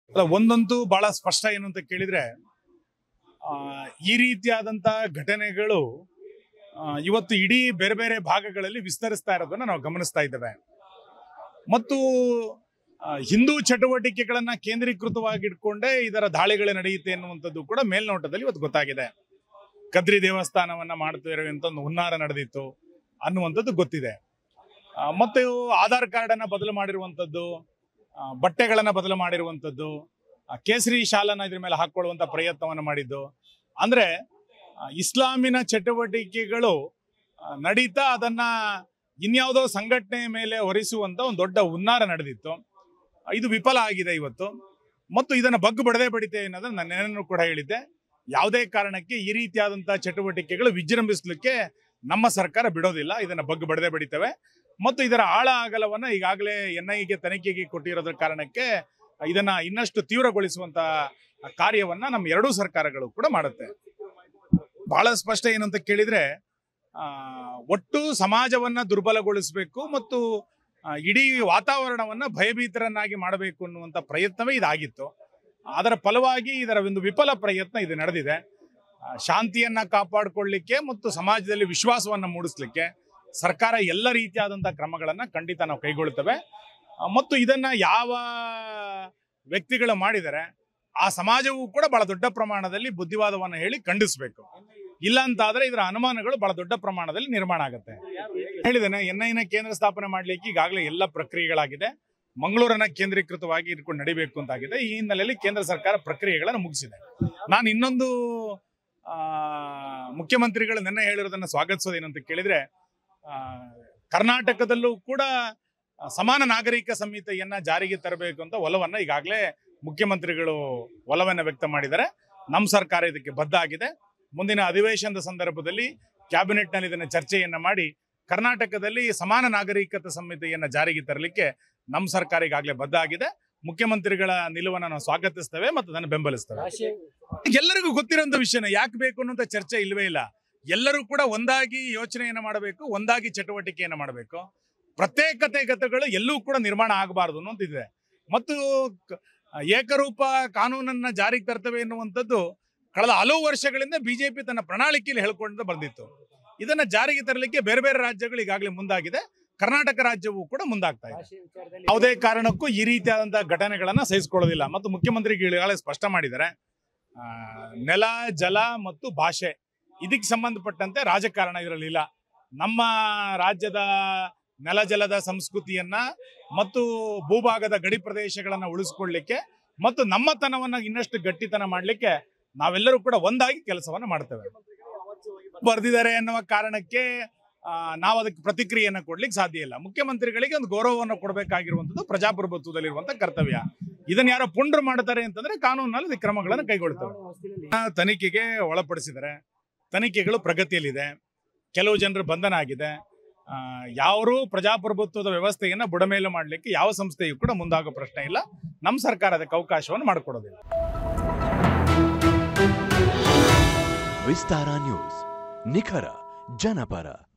ಅಲ್ಲ ಒಂದಂತೂ ಬಹಳ ಸ್ಪಷ್ಟ ಏನು ಅಂತ ಕೇಳಿದ್ರೆ ಆ, ಈ ರೀತಿಯಾದಂತ ಘಟನೆಗಳು ಆ, ಇವತ್ತು ಇಡೀ ಬೇರೆ ಬೇರೆ ಭಾಗಗಳಲ್ಲಿ ವಿಸ್ತರಿಸ್ತಾ ಇರೋದನ್ನ ನಾವು ಗಮನಿಸ್ತಾ ಇದ್ದೇವೆ ಮತ್ತು ಆ, ಹಿಂದೂ ಚಟುವಟಿಕೆಗಳನ್ನ ಕೇಂದ್ರೀಕೃತವಾಗಿ ಇಟ್ಕೊಂಡೇ ಇದರ ದಾಳಿಗಳು ನಡೆಯುತ್ತೆ ಎನ್ನುವಂಥದ್ದು ಕೂಡ ಮೇಲ್ನೋಟದಲ್ಲಿ ಇವತ್ತು ಗೊತ್ತಾಗಿದೆ ಕದ್ರಿ ದೇವಸ್ಥಾನವನ್ನ ಮಾಡ್ತಿರುವಂತ ಒಂದು ಹುನ್ನಾರ ನಡೆದಿತ್ತು ಅನ್ನುವಂಥದ್ದು ಗೊತ್ತಿದೆ ಆ, ಮತ್ತು ಆಧಾರ್ ಕಾರ್ಡ್ ಅನ್ನ ಬದಲು ಮಾಡಿರುವಂಥದ್ದು ಆ, ಬಟ್ಟೆಗಳನ್ನ ಬದಲು ಮಾಡಿರುವಂಥದ್ದು ಆ, ಕೇಸರಿ ಶಾಲನ್ನ ಇದ್ರ ಮೇಲೆ ಹಾಕೊಳ್ಳುವಂತ ಪ್ರಯತ್ನವನ್ನು ಮಾಡಿದ್ದು ಅಂದ್ರೆ ಆ, ಇಸ್ಲಾಮಿನ ಚಟುವಟಿಕೆಗಳು ಆ, ನಡೀತಾ ಅದನ್ನ ಇನ್ಯಾವುದೋ ಸಂಘಟನೆ ಮೇಲೆ ಹೊರಿಸುವಂತ ಒಂದು ದೊಡ್ಡ ಹುನ್ನಾರ ನಡೆದಿತ್ತು ಆ, ಇದು ವಿಫಲ ಆಗಿದೆ ಇವತ್ತು ಮತ್ತು ಇದನ್ನ ಬಗ್ಗು ಬಡದೆ ಬಡಿತೆ ಅನ್ನೋದನ್ನ ನಾನು ನೆನನು ಕೂಡ ಹೇಳಿದ್ದೆ ಯಾವುದೇ ಕಾರಣಕ್ಕೆ ಈ ರೀತಿಯಾದಂತಹ ಚಟುವಟಿಕೆಗಳು ವಿಜೃಂಭಿಸಲಿಕ್ಕೆ ನಮ್ಮ ಸರ್ಕಾರ ಬಿಡೋದಿಲ್ಲ ಇದನ್ನ ಬಗ್ಗು ಬಡದೆ ಬಡಿತೇವೆ ಮತ್ತು ಇದರ ಆಳ ಅಗಲವನ್ನ ಈಗಾಗಲೇ ಎನ್ ಐಗೆ ತನಿಖೆಗೆ ಕೊಟ್ಟಿರೋದ್ರ ಕಾರಣಕ್ಕೆ ಇದನ್ನ ಇನ್ನಷ್ಟು ತೀವ್ರಗೊಳಿಸುವಂತ ಕಾರ್ಯವನ್ನ ನಮ್ಮ ಎರಡೂ ಸರ್ಕಾರಗಳು ಕೂಡ ಮಾಡುತ್ತೆ ಬಹಳ ಸ್ಪಷ್ಟ ಏನಂತ ಕೇಳಿದ್ರೆ ಆ, ಒಟ್ಟು ಸಮಾಜವನ್ನ ದುರ್ಬಲಗೊಳಿಸಬೇಕು ಮತ್ತು ಆ, ಇಡೀ ವಾತಾವರಣವನ್ನ ಭಯಭೀತರನ್ನಾಗಿ ಮಾಡಬೇಕು ಅನ್ನುವಂತ ಪ್ರಯತ್ನವೇ ಇದಾಗಿತ್ತು ಅದರ ಫಲವಾಗಿ ಇದರ ಒಂದು ವಿಫಲ ಪ್ರಯತ್ನ ಇದು ನಡೆದಿದೆ ಆ, ಶಾಂತಿಯನ್ನ ಕಾಪಾಡಿಕೊಳ್ಳಿಕ್ಕೆ ಮತ್ತು ಸಮಾಜದಲ್ಲಿ ವಿಶ್ವಾಸವನ್ನ ಮೂಡಿಸ್ಲಿಕ್ಕೆ ಸರ್ಕಾರ ಎಲ್ಲ ರೀತಿಯಾದಂತಹ ಕ್ರಮಗಳನ್ನ ಖಂಡಿತ ನಾವು ಕೈಗೊಳ್ಳುತ್ತೇವೆ ಆ, ಮತ್ತು ಇದನ್ನ ಯಾವ ವ್ಯಕ್ತಿಗಳು ಮಾಡಿದರೆ ಆ ಸಮಾಜವು ಕೂಡ ಬಹಳ ದೊಡ್ಡ ಪ್ರಮಾಣದಲ್ಲಿ ಬುದ್ಧಿವಾದವನ್ನ ಹೇಳಿ ಖಂಡಿಸಬೇಕು ಇಲ್ಲ ಅಂತ ಆದ್ರೆ ಇದರ ಅನುಮಾನಗಳು ಬಹಳ ದೊಡ್ಡ ಪ್ರಮಾಣದಲ್ಲಿ ನಿರ್ಮಾಣ ಆಗುತ್ತೆ ಹೇಳಿದ್ದೇನೆ ಎನ್ ಐನ ಕೇಂದ್ರ ಸ್ಥಾಪನೆ ಮಾಡ್ಲಿಕ್ಕೆ ಈಗಾಗಲೇ ಎಲ್ಲ ಪ್ರಕ್ರಿಯೆಗಳಾಗಿದೆ ಮಂಗಳೂರನ್ನ ಕೇಂದ್ರೀಕೃತವಾಗಿ ಇಟ್ಕೊಂಡು ನಡಿಬೇಕು ಅಂತಾಗಿದೆ ಈ ಹಿನ್ನೆಲೆಯಲ್ಲಿ ಕೇಂದ್ರ ಸರ್ಕಾರ ಪ್ರಕ್ರಿಯೆಗಳನ್ನು ಮುಗಿಸಿದೆ ನಾನು ಇನ್ನೊಂದು ಆ, ಮುಖ್ಯಮಂತ್ರಿಗಳು ನಿನ್ನೆ ಹೇಳಿರೋದನ್ನ ಸ್ವಾಗತಿಸೋದೇನಂತ ಕೇಳಿದ್ರೆ ಆ, ಕರ್ನಾಟಕದಲ್ಲೂ ಕೂಡ ಆ, ಸಮಾನ ನಾಗರಿಕ ಸಂಹಿತೆಯನ್ನ ಜಾರಿಗೆ ತರಬೇಕು ಅಂತ ಒಲವನ್ನ ಈಗಾಗಲೇ ಮುಖ್ಯಮಂತ್ರಿಗಳು ಒಲವನ್ನ ವ್ಯಕ್ತ ಮಾಡಿದ್ದಾರೆ ನಮ್ಮ ಸರ್ಕಾರ ಇದಕ್ಕೆ ಬದ್ಧ ಆಗಿದೆ ಮುಂದಿನ ಅಧಿವೇಶನದ ಸಂದರ್ಭದಲ್ಲಿ ಕ್ಯಾಬಿನೆಟ್ ನಲ್ಲಿ ಇದನ್ನ ಚರ್ಚೆಯನ್ನ ಮಾಡಿ ಕರ್ನಾಟಕದಲ್ಲಿ ಸಮಾನ ನಾಗರಿಕತೆ ಸಂಹಿತೆಯನ್ನ ಜಾರಿಗೆ ತರಲಿಕ್ಕೆ ನಮ್ಮ ಸರ್ಕಾರ ಈಗಾಗಲೇ ಬದ್ಧ ಆಗಿದೆ ಮುಖ್ಯಮಂತ್ರಿಗಳ ನಿಲುವನ್ನ ನಾವು ಸ್ವಾಗತಿಸ್ತೇವೆ ಮತ್ತು ಅದನ್ನು ಬೆಂಬಲಿಸ್ತೇವೆ ಎಲ್ಲರಿಗೂ ಗೊತ್ತಿರೋಂಥ ವಿಷಯನ ಯಾಕೆ ಬೇಕು ಅನ್ನೋಂಥ ಚರ್ಚೆ ಇಲ್ವೇ ಇಲ್ಲ ಎಲ್ಲರೂ ಕೂಡ ಒಂದಾಗಿ ಯೋಚನೆಯನ್ನ ಮಾಡಬೇಕು ಒಂದಾಗಿ ಚಟುವಟಿಕೆಯನ್ನ ಮಾಡಬೇಕು ಪ್ರತ್ಯೇಕತೆಗತಗಳು ಎಲ್ಲೂ ಕೂಡ ನಿರ್ಮಾಣ ಆಗಬಾರದು ಅನ್ನೋದಿದೆ ಮತ್ತು ಕ- ಏಕರೂಪ ಕಾನೂನನ್ನ ಜಾರಿಗೆ ತರ್ತವೆ ಎನ್ನುವಂಥದ್ದು ಕಳೆದ ಹಲವು ವರ್ಷಗಳಿಂದ ಬಿಜೆಪಿ ತನ್ನ ಪ್ರಣಾಳಿಕೆಯಲ್ಲಿ ಹೇಳ್ಕೊಂಡು ಬಂದಿತ್ತು ಇದನ್ನ ಜಾರಿಗೆ ತರಲಿಕ್ಕೆ ಬೇರೆ ಬೇರೆ ರಾಜ್ಯಗಳು ಈಗಾಗಲೇ ಮುಂದಾಗಿದೆ ಕರ್ನಾಟಕ ರಾಜ್ಯವು ಕೂಡ ಮುಂದಾಗ್ತಾ ಇದೆ ಯಾವುದೇ ಕಾರಣಕ್ಕೂ ಈ ರೀತಿಯಾದಂತಹ ಘಟನೆಗಳನ್ನ ಸಹಿಸಿಕೊಳ್ಳೋದಿಲ್ಲ ಮತ್ತು ಮುಖ್ಯಮಂತ್ರಿಗಳು ಈಗಾಗಲೇ ಸ್ಪಷ್ಟ ಮಾಡಿದ್ದಾರೆ ಆ, ನೆಲ ಜಲ ಮತ್ತು ಭಾಷೆ ಇದಕ್ಕೆ ಸಂಬಂಧಪಟ್ಟಂತೆ ರಾಜಕಾರಣ ಇದರಲ್ಲಿಲ್ಲ ನಮ್ಮ ರಾಜ್ಯದ ನೆಲ ಜಲದ ಸಂಸ್ಕೃತಿಯನ್ನ ಮತ್ತು ಭೂಭಾಗದ ಗಡಿ ಪ್ರದೇಶಗಳನ್ನ ಉಳಿಸ್ಕೊಳ್ಳಿಕ್ಕೆ ಮತ್ತು ನಮ್ಮತನವನ್ನ ಇನ್ನಷ್ಟು ಗಟ್ಟಿತನ ಮಾಡಲಿಕ್ಕೆ ನಾವೆಲ್ಲರೂ ಕೂಡ ಒಂದಾಗಿ ಕೆಲಸವನ್ನ ಮಾಡ್ತೇವೆ ಬರ್ದಿದ್ದಾರೆ ಎನ್ನುವ ಕಾರಣಕ್ಕೆ ಆ, ನಾವು ಅದಕ್ಕೆ ಪ್ರತಿಕ್ರಿಯೆಯನ್ನು ಕೊಡ್ಲಿಕ್ಕೆ ಸಾಧ್ಯ ಇಲ್ಲ ಮುಖ್ಯಮಂತ್ರಿಗಳಿಗೆ ಒಂದು ಗೌರವವನ್ನು ಕೊಡಬೇಕಾಗಿರುವಂತದ್ದು ಪ್ರಜಾಪ್ರಭುತ್ವದಲ್ಲಿರುವಂತ ಕರ್ತವ್ಯ ಇದನ್ನ ಯಾರೋ ಪುಂಡ್ರು ಮಾಡ್ತಾರೆ ಅಂತಂದ್ರೆ ಕಾನೂನಲ್ಲಿ ಅದಕ್ಕೆ ಕ್ರಮಗಳನ್ನು ಕೈಗೊಳ್ತವೆ ಆ, ತನಿಖೆಗೆ ಒಳಪಡಿಸಿದ್ದಾರೆ ತನಿಖೆಗಳು ಪ್ರಗತಿಯಲ್ಲಿದೆ ಕೆಲವು ಜನರು ಬಂಧನ ಆಗಿದೆ ಆ, ಯಾರೂ ಪ್ರಜಾಪ್ರಭುತ್ವದ ವ್ಯವಸ್ಥೆಯನ್ನ ಬುಡಮೇಲು ಮಾಡಲಿಕ್ಕೆ ಯಾವ ಸಂಸ್ಥೆಯೂ ಕೂಡ ಮುಂದಾಗೋ ಪ್ರಶ್ನೆ ಇಲ್ಲ ನಮ್ಮ ಸರ್ಕಾರ ಅದಕ್ಕೆ ಅವಕಾಶವನ್ನು ಮಾಡಿಕೊಡೋದಿಲ್ಲ ವಿಸ್ತಾರ ನ್ಯೂಸ್ ನಿಖರ ಜನಪರ